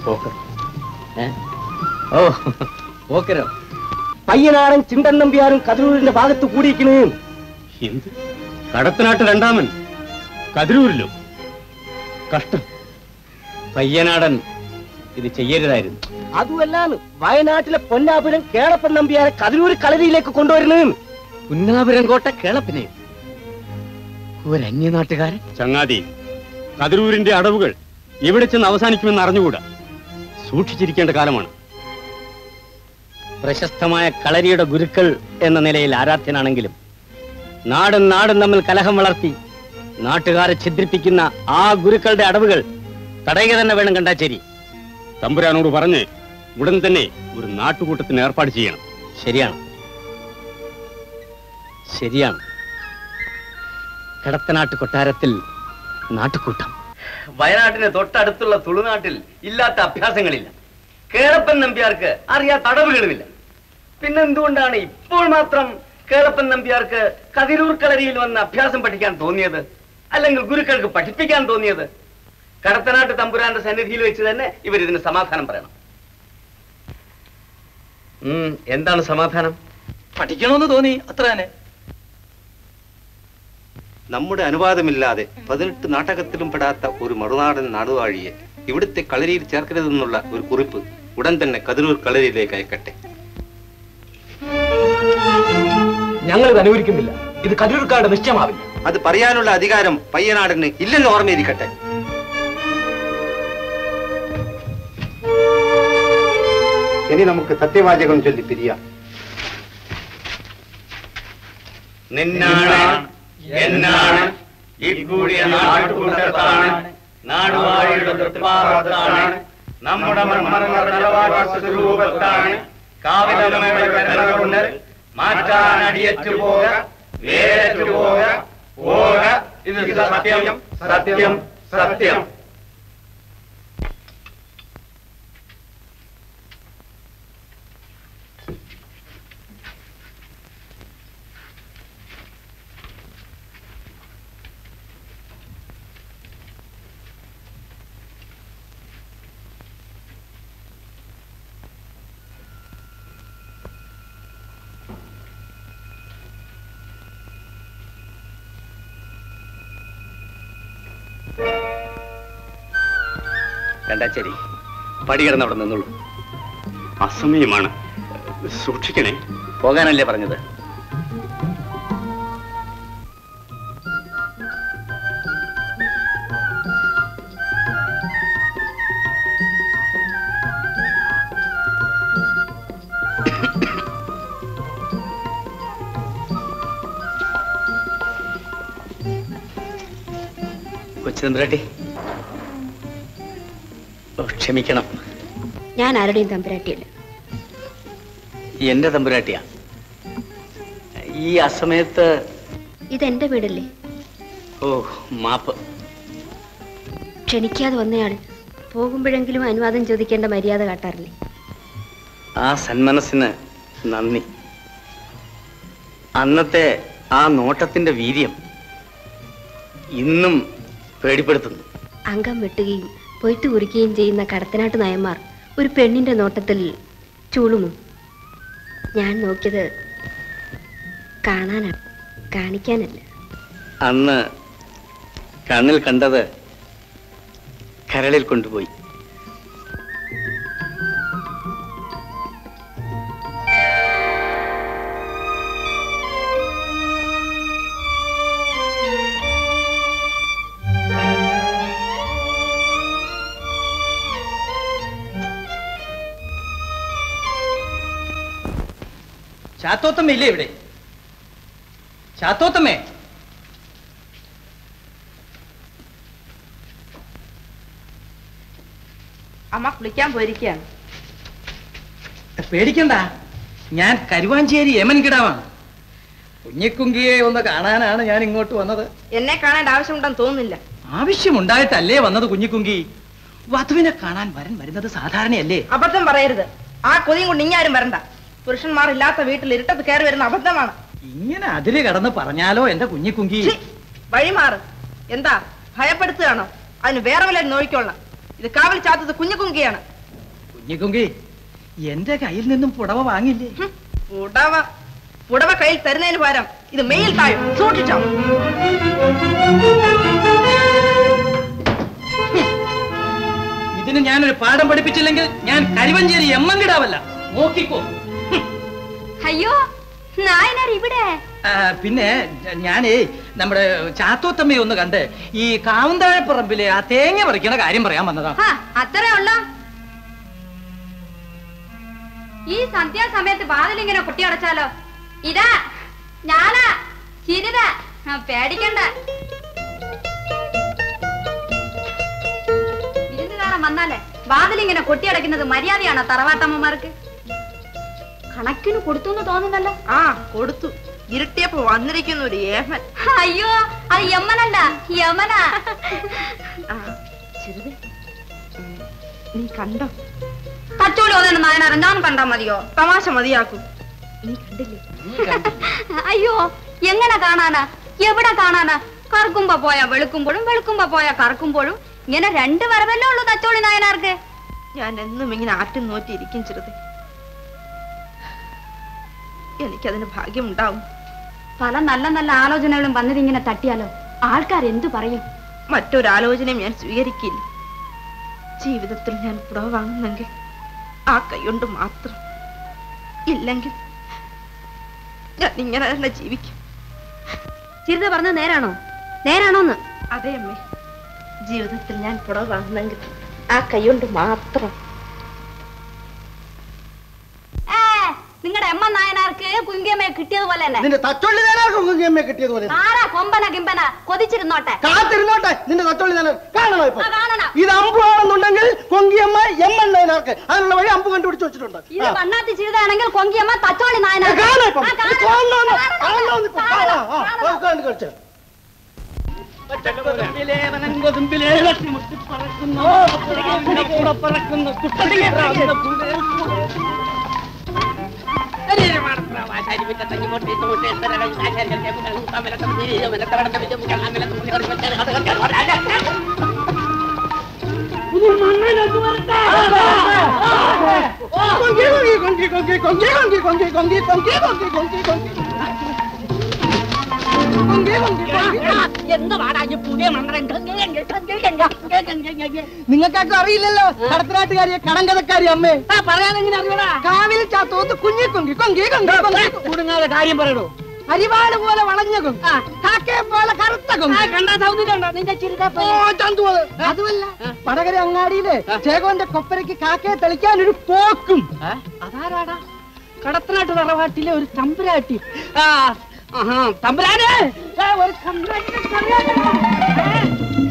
പോക്ക് ഏ? ഓ പോക്കരോ പയ്യനാടൻ ചിണ്ടൻ നമ്പ്യാരും കതിരൂരിന്റെ ഭാഗത്ത് കൂടിയിരിക്കണേ എന്ത് കടത്തനാട്ട് രണ്ടാമൻ കതിരൂരിലോ കഷ്ടം പയ്യനാടൻ ഇത് ചെയ്യരുതായിരുന്നു അതുമല്ലാണ് വയനാട്ടിലെ പൊന്നാപുരം കേളപ്പൻ നമ്പ്യാരെ കതിരൂർ കളരിയിലേക്ക് കൊണ്ടുവരുന്നേ പുന്നാപുരം കോട്ട കേളപ്പനെ ഒരു അന്യനാട്ടുകാരൻ ചങ്ങാതി കതിരൂരിന്റെ അടവുകൾ എവിടെ ചെന്ന് അവസാനിക്കുമെന്ന് അറിഞ്ഞുകൂടാ സൂക്ഷിച്ചിരിക്കേണ്ട കാലമാണ് പ്രശസ്തമായ കളരിയുടെ ഗുരുക്കൾ എന്ന നിലയിൽ ആരാധ്യനാണെങ്കിലും നാടും നാടും തമ്മിൽ കലഹം വളർത്തി നാട്ടുകാരെ ഛിദ്രിപ്പിക്കുന്ന ആ ഗുരുക്കളുടെ അടവുകൾ തടയുക തന്നെ വേണം കണ്ടാച്ചേരി തമ്പുരാനോട് പറഞ്ഞ് ഉടൻ തന്നെ ഒരു നാട്ടുകൂട്ടത്തിന് ഏർപ്പാട് ചെയ്യണം ശരിയാണ് ശരിയാണ് കടത്തനാട്ട് കൊട്ടാരത്തിൽ നാട്ടുകൂട്ടം വയനാട്ടിന് തൊട്ടടുത്തുള്ള തുളുനാട്ടിൽ ഇല്ലാത്ത അഭ്യാസങ്ങളില്ല കേളപ്പൻ നമ്പ്യാർക്ക് അറിയാത്ത അടവുകളുമില്ല പിന്നെ എന്തുകൊണ്ടാണ് ഇപ്പോൾ മാത്രം കേളപ്പൻ നമ്പ്യാർക്ക് കതിരൂർ കളരിയിൽ വന്ന് അഭ്യാസം പഠിക്കാൻ തോന്നിയത് അല്ലെങ്കിൽ ഗുരുക്കൾക്ക് പഠിപ്പിക്കാൻ തോന്നിയത് കടത്തനാട്ട് തമ്പുരാന്റെ സന്നിധിയിൽ വെച്ച് തന്നെ ഇവർ ഇതിന് സമാധാനം പറയണം ഉം, എന്താണ് സമാധാനം പഠിക്കണമെന്ന് തോന്നി അത്ര തന്നെ നമ്മുടെ അനുവാദമില്ലാതെ പതിനെട്ട് നാടകത്തിലും പെടാത്ത ഒരു മറുനാടൻ നാടുവാഴിയെ ഇവിടുത്തെ കളരിയിൽ ചേർക്കരുതെന്നുള്ള ഒരു കുറിപ്പ് ഉടൻ തന്നെ കതിരൂർ കളരിയിലേക്ക് അയക്കട്ടെ ഞങ്ങൾ ഇത് അനുവദിക്കുന്നില്ല ഇത് കതിരൂർക്കാരുടെ നിശ്ചയമാവില്ല അത് പറയാനുള്ള അധികാരം പയ്യനാടന് ഇല്ലെന്ന് ഓർമ്മയിരിക്കട്ടെ ഇനി നമുക്ക് സത്യവാചകം ചൊല്ലി പിരിയാം നിന്നാണ് എന്നാണ് ഇക്കൂടിയ നാട്ടുകൂട്ടത്താണ് നാടുവാഴിയുടെ തൃപ്പാറത്താണ് നമ്മുടെ സ്വരൂപത്താണ് കാവിലമ്മയുടെ കരുണ കൊണ്ട് മാറ്റാൻ അടിയറ്റു പോക വേരറ്റു പോക പോക ഇത് സത്യം സത്യം സത്യം കണ്ടാച്ചേരി പടികിടന്ന് അവിടെ നിന്നുള്ളൂ അസമയമാണ് സൂക്ഷിക്കണേ പോകാനല്ലേ പറഞ്ഞത് കൊച്ചുതമ്പുരാട്ടി ഓ, ക്ഷമിക്കണം ഞാൻ ആരുടെയും തമ്പുരാട്ടിയല്ല എന്റെ തമ്പുരാട്ടിയാ ഈ അസമയത്ത് ഇതെന്റെ വീടല്ലേ ഓ മാപ്പ് ക്ഷണിക്കാതെ വന്നയാൾ പോകുമ്പോഴെങ്കിലും അനുവാദം ചോദിക്കേണ്ട മര്യാദ കാട്ടാറില്ലേ ആ സന്മനസ്സിന് നന്ദി അന്നത്തെ ആ നോട്ടത്തിന്റെ വീര്യം ഇന്നും പേടിപ്പെടുത്തുന്നു അംഗം വെട്ടുകയും പൊയ്ത്തു കുറിക്കുകയും ചെയ്യുന്ന കടത്തനാട്ട് നയന്മാർ ഒരു പെണ്ണിന്റെ നോട്ടത്തിൽ ചൂളുമോ ഞാൻ നോക്കിയത് കാണാനാണ് കാണിക്കാനല്ല അന്ന് കണ്ണിൽ കണ്ടത് കരളിൽ കൊണ്ടുപോയി ചാത്തോത്തമ്മ ഇല്ലേ ഇവിടെ ചാത്തോത്തമ്മേ അമ്മ കുളിക്കാൻ പോയിരിക്കുകയാണ് പേടിക്കണ്ട ഞാൻ കരുവാഞ്ചേരി യമൻ കിടാവാണ് കുഞ്ഞിക്കുങ്കിയെ ഒന്ന് കാണാനാണ് ഞാൻ ഇങ്ങോട്ട് വന്നത് എന്നെ കാണേണ്ട ആവശ്യമുണ്ടെന്ന് തോന്നുന്നില്ല ആവശ്യമുണ്ടായിട്ടല്ലേ വന്നത് കുഞ്ഞിക്കുങ്കി വധുവിനെ കാണാൻ വരൻ വരുന്നത് സാധാരണയല്ലേ അബദ്ധം പറയരുത് ആ കൊതിയും കൊണ്ട് ഇങ്ങാരും വരണ്ട പുരുഷന്മാർ ഇല്ലാത്ത വീട്ടിൽ ഇരുട്ടത്ത് കയറി വരുന്ന അബദ്ധമാണ് ഇങ്ങനെ അതിര് കടന്ന് പറഞ്ഞാലോ എന്റെ കുഞ്ഞിക്കുങ്കി ഛി, വഴിമാറ് എന്താ ഭയപ്പെടുത്തുകയാണോ അതിന് വേറെ വല്ല നോക്കിക്കൊള്ളാം ഇത് കാവൽ ചാത്തത് കുഞ്ഞുകുങ്കിയാണ് കുഞ്ഞിക്കുങ്കി എന്റെ കയ്യിൽ നിന്നും പുടവ വാങ്ങില്ലേ ഹും, പുടവ പുടവ കയ്യിൽ തരുന്നതിന് പകരം ഇത് മെയിൽ താഴും സൂക്ഷിച്ചോ ഇതിന് ഞാനൊരു പാഠം പഠിപ്പിച്ചില്ലെങ്കിൽ ഞാൻ കരുവഞ്ചേരി എമ്മങ്കിടാവല്ല നോക്കിക്കോ അയ്യോ നായനാർ ഇവിടെ ആ, പിന്നെ ഞാനേ നമ്മുടെ ചാത്തോത്തമ്മയെ ഒന്ന് കണ്ട് ഈ കാവുന്താഴപ്പറമ്പിലെ ആ തേങ്ങ പറിക്കണ കാര്യം പറയാൻ വന്നതാ ആ അത്രേ ഉള്ള ഈ സന്ധ്യാസമയത്ത് വാതിലിങ്ങനെ കുട്ടിയടച്ചാലോ ഇതാ ഞാനാ ചിരിത പേടിക്കണ്ട വിരുന്നുകാരൻ വന്നാലേ വാതിലിങ്ങനെ കൊട്ടിയടക്കുന്നത് മര്യാദയാണോ തറവാട്ടമ്മമാർക്ക് കണക്കിന് കൊടുത്തു എന്ന് തോന്നുന്നല്ലോ ആ കൊടുത്തു ഇരുട്ടിയപ്പോ വന്നിരിക്കുന്നു ഒരു ഏമൻ അയ്യോ അത് യമ്മനല്ല യമനാ ആ ചെറുത് നീ കണ്ടോ തച്ചോളി ഒന്നും നായനാർ ഞാൻ കണ്ടാ മതിയോ തമാശ മതിയാക്കൂ നീ കണ്ടില്ലേ അയ്യോ എങ്ങനെ കാണാനാ എവിടെ കാണാനാ കറക്കുമ്പോ പോയാ വെളുക്കുമ്പോഴും വെളുക്കുമ്പോ പോയാ കറക്കുമ്പോഴും ഇങ്ങനെ രണ്ട് വരവല്ലേ ഉള്ളൂ തച്ചോളി നായനാർക്ക് ഞാൻ എന്നും ഇങ്ങനെ ആറ്റും നോറ്റിയിരിക്കും ചെറുത് എനിക്കതിന് ഭാഗ്യമുണ്ടാവും പല നല്ല നല്ല ആലോചനകളും വന്നിതിങ്ങനെ തട്ടിയാലോ ആൾക്കാർ എന്തു പറയും മറ്റൊരാലോചനയും ഞാൻ സ്വീകരിക്കില്ല ജീവിതത്തിൽ ഞാൻ പുടവ വാങ്ങുന്നെങ്കിൽ ആ കൈകൊണ്ട് മാത്രം ഇല്ലെങ്കിൽ ഞാൻ ഇങ്ങനെ തന്നെ ജീവിക്കും ചിരിത പറഞ്ഞത് നേരാണോ നേരാണോന്ന് അതെ അമ്മേ ജീവിതത്തിൽ ഞാൻ പുടവ വാങ്ങുന്നെങ്കിൽ ആ കൈകൊണ്ട് മാത്രം ഏ നിങ്ങളുടെ എമ്മ നായനാർക്ക് കുങ്കിയമ്മയെ കിട്ടിയതുപോലെ തന്നെ നിന്റെ തച്ചൊള്ളി നേനാർക്കും കുങ്കിയമ്മയെ കിട്ടിയതുപോലെ ആരാ കൊമ്പന കിമ്പന കൊതിച്ചിരുന്നോട്ടെ കാത്തിരുന്നോട്ടെ നിന്റെ തച്ചൊള്ളി നേനാർ കാണണോ ഇപ്പൊ ആ, കാണണം. ഇത് അമ്പു ആണെന്നുണ്ടെങ്കിൽ കൊങ്കിയമ്മ എം എൽ നേനാർക്ക് അതിനുള്ള വഴി അമ്പു കണ്ടുപിടിച്ച് വെച്ചിട്ടുണ്ട് ഇത് ആ. പണ്ണാത്തി ചിരിതാണെങ്കിൽ കൊങ്കിയമ്മ തച്ചോളി നായനാർ കാണാം ഇപ്പം. ആ, കാണണം. കാണണം, കാണണം. കാണണം ഇപ്പം. ആ, ആ, ആ, കാണണം. ആ, കണ്ട് കളിച്ച്. കൊങ്കി, കൊങ്കി, കൊങ്കി, കൊങ്കി, കൊങ്കി, കൊങ്കി, കൊങ്കി, കൊങ്കി, കൊങ്കി, കൊങ്കി, കൊങ്കി, കൊങ്കി. കൊങ്കി, കൊങ്കി, കൊങ്കി. നിങ്ങൾക്കൊക്കെ അറിയില്ലല്ലോ കടത്തനാട്ടുകാരിയെ കടങ്കഥക്കാരി അമ്മേ കാവിൽ ചാത്തോത്ത് കുഞ്ഞി കൊങ്കി കൊങ്കി കൊങ്കി കൊങ്കി കൂടുങ്ങാതെ കാര്യം പറയണോ അരിവാട് പോലെ വളഞ്ഞ കൊങ്കി കാക്കയെ പോലെ കറുത്ത കൊങ്കി ഓ, ചന്തു അത്. അതുമല്ല വടകര അങ്ങാടിയിലെ ചേകോന്റെ കൊപ്പരയ്ക്ക് കാക്കയെ തെളിക്കാൻ ഒരു പോക്കും അതാരാടാ കടത്തനാട്ട് തറവാട്ടിലെ ഒരു തമ്പുരാട്ടി ആ ആഹാ, തമ്പുരാനെ ഏ, ഒരു തമ്പുരാട്ടിനെ തമ്പുരാനെ. ഏ.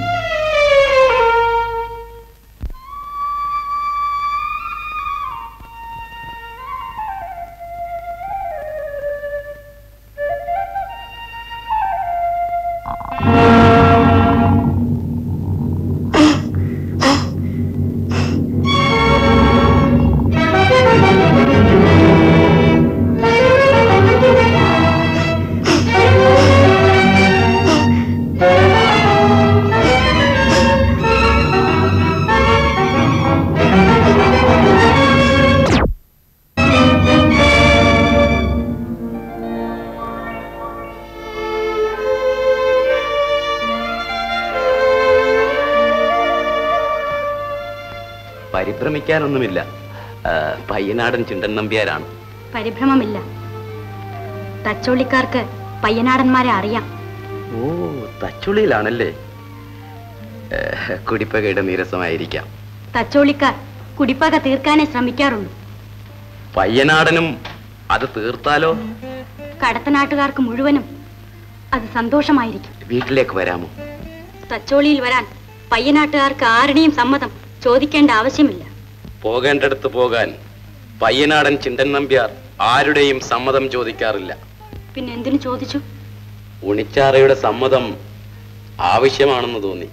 പരിഭ്രമിക്കാനൊന്നുമില്ല ആ, പയ്യനാടൻ ചിണ്ടൻ നമ്പ്യാരാണ് പരിഭ്രമമില്ല തച്ചോളിക്കാർക്ക് പയ്യനാടന്മാരെ അറിയാം ഓ തച്ചുള്ളിയിലാണല്ലേ ഏ, കുടിപ്പകയുടെ നീരസമായിരിക്കാം തച്ചോളിക്കാർ കുടിപ്പക തീർക്കാനേ ശ്രമിക്കാറുള്ളൂ പയ്യനാടനും അത് തീർത്താലോ കടത്തനാട്ടുകാർക്ക് മുഴുവനും അത് സന്തോഷമായിരിക്കും വീട്ടിലേക്ക് വരാമോ തച്ചോളിയിൽ വരാൻ പയ്യനാട്ടുകാർക്ക് ആരുടെയും സമ്മതം ചോദിക്കേണ്ട ആവശ്യമില്ല പോകേണ്ടടുത്ത് പോകാൻ പയ്യനാടൻ ചിണ്ടൻ നമ്പ്യാർ ആരുടെയും സമ്മതം ചോദിക്കാറില്ല പിന്നെ എന്തിനു ചോദിച്ചു ഉണിച്ചാറയുടെ സമ്മതം ആവശ്യമാണെന്ന് തോന്നി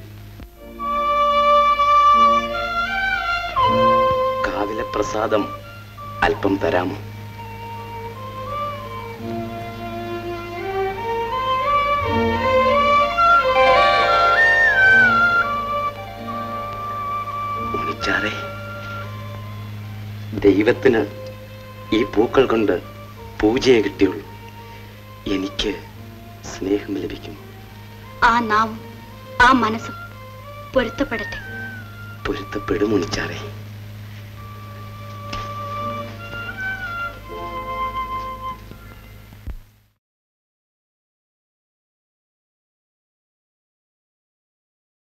കാവിലെ പ്രസാദം അല്പം തരാമോ ഉണിച്ചാറേ ദൈവത്തിന് ഈ പൂക്കൾ കൊണ്ട് പൂജയെ കിട്ടിയുള്ളൂ എനിക്ക് സ്നേഹം ലഭിക്കും ആ നാവും ആ മനസ്സും പൊരുത്തപ്പെടട്ടെ പൊരുത്തപ്പെടും ഉണിച്ചാറേ